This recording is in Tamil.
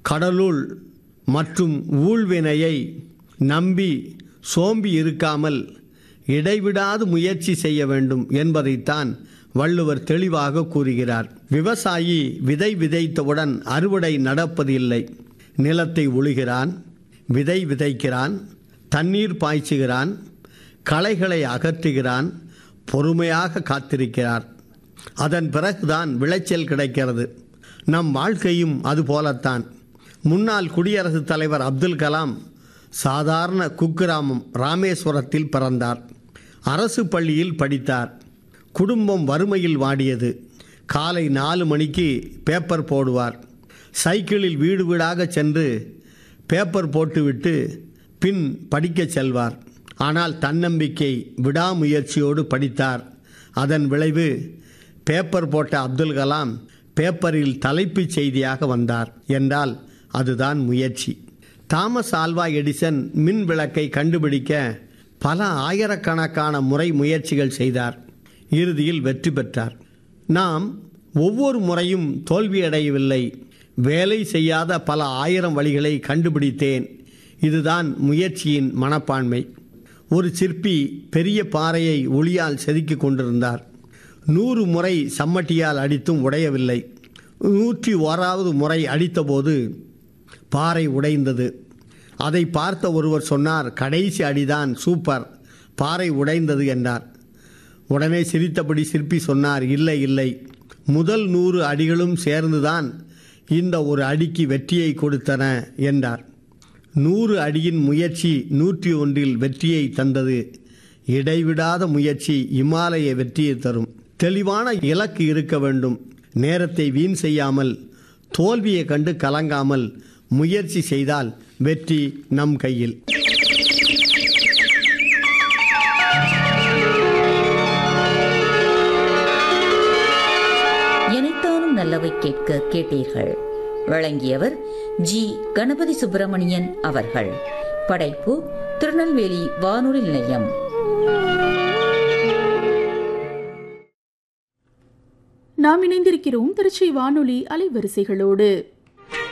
கடலுள் மற்றும் ஊழ்வினையை நம்பி சோம்பி இருக்காமல் இடைவிடாது முயற்சி செய்ய வேண்டும் என்பதைத்தான் வள்ளுவர் தெளிவாக கூறுகிறார் விவசாயி விதை விதைத்தவுடன் அறுவடை நடப்பதில்லை நிலத்தை உழுகிறான் விதை விதைக்கிறான் தண்ணீர் பாய்ச்சுகிறான் களைகளை அகற்றுகிறான் பொறுமையாக காத்திருக்கிறார் அதன் பிறகுதான் விளைச்சல் கிடைக்கிறது நம் வாழ்க்கையும் அதுபோலத்தான் முன்னாள் குடியரசுத் தலைவர் அப்துல் கலாம் சாதாரண குக்கிராமம் ராமேஸ்வரத்தில் பிறந்தார் அரசு பள்ளியில் படித்தார் குடும்பம் வறுமையில் வாடியது காலை நாலு மணிக்கு பேப்பர் போடுவார் சைக்கிளில் வீடு வீடாக சென்று பேப்பர் போட்டுவிட்டு பின் படிக்கச் செல்வார் ஆனால் தன்னம்பிக்கை விடாமுயற்சியோடு படித்தார் அதன் விளைவு பேப்பர் போட்ட அப்துல் கலாம் பேப்பரில் தலைப்புச் செய்தியாக வந்தார் என்றால் அதுதான் முயற்சி தாமஸ் ஆல்வா எடிசன் மின் விளக்கை கண்டுபிடிக்க பல ஆயிரக்கணக்கான முறை முயற்சிகள் செய்தார் இறுதியில் வெற்றி பெற்றார் நாம் ஒவ்வொரு முறையும் தோல்வியடையவில்லை வேலை செய்யாத பல ஆயிரம் வழிகளை கண்டுபிடித்தேன் இதுதான் முயற்சியின் மனப்பான்மை ஒரு சிற்பி பெரிய பாறையை ஒளியால் செதுக்கிக் கொண்டிருந்தார் நூறு முறை சம்மட்டியால் அடித்தும் உடையவில்லை நூற்றி ஓராவது முறை அடித்தபோது பாறை உடைந்தது அதை பார்த்த ஒருவர் சொன்னார் கடைசி அடிதான் சூப்பர் பாறை உடைந்தது என்றார் உடனே சிரித்தபடி சிற்பி சொன்னார் இல்லை இல்லை முதல் நூறு அடிகளும் சேர்ந்துதான் இந்த ஒரு அடிக்கு வெற்றியை கொடுத்தன என்றார் நூறு அடியின் முயற்சி நூற்றி ஒன்றில் வெற்றியை தந்தது இடைவிடாத முயற்சி இமாலய வெற்றியை தரும் தெளிவான இலக்கு இருக்க வேண்டும் நேரத்தை வீண் செய்யாமல் தோல்வியை கண்டு கலங்காமல் முயற்சி செய்தால் வெற்றி நம் கையில் எனைத்தானும் நல்லவை கேட்க கேட்டீர்கள் வழங்கியவர் ஜி கணபதி சுப்பிரமணியன் அவர்கள் படைப்பு திருநெல்வேலி வானொலி நிலையம் நாம் இணைந்திருக்கிறோம் திருச்சி வானொலி அலைவரிசைகளோடு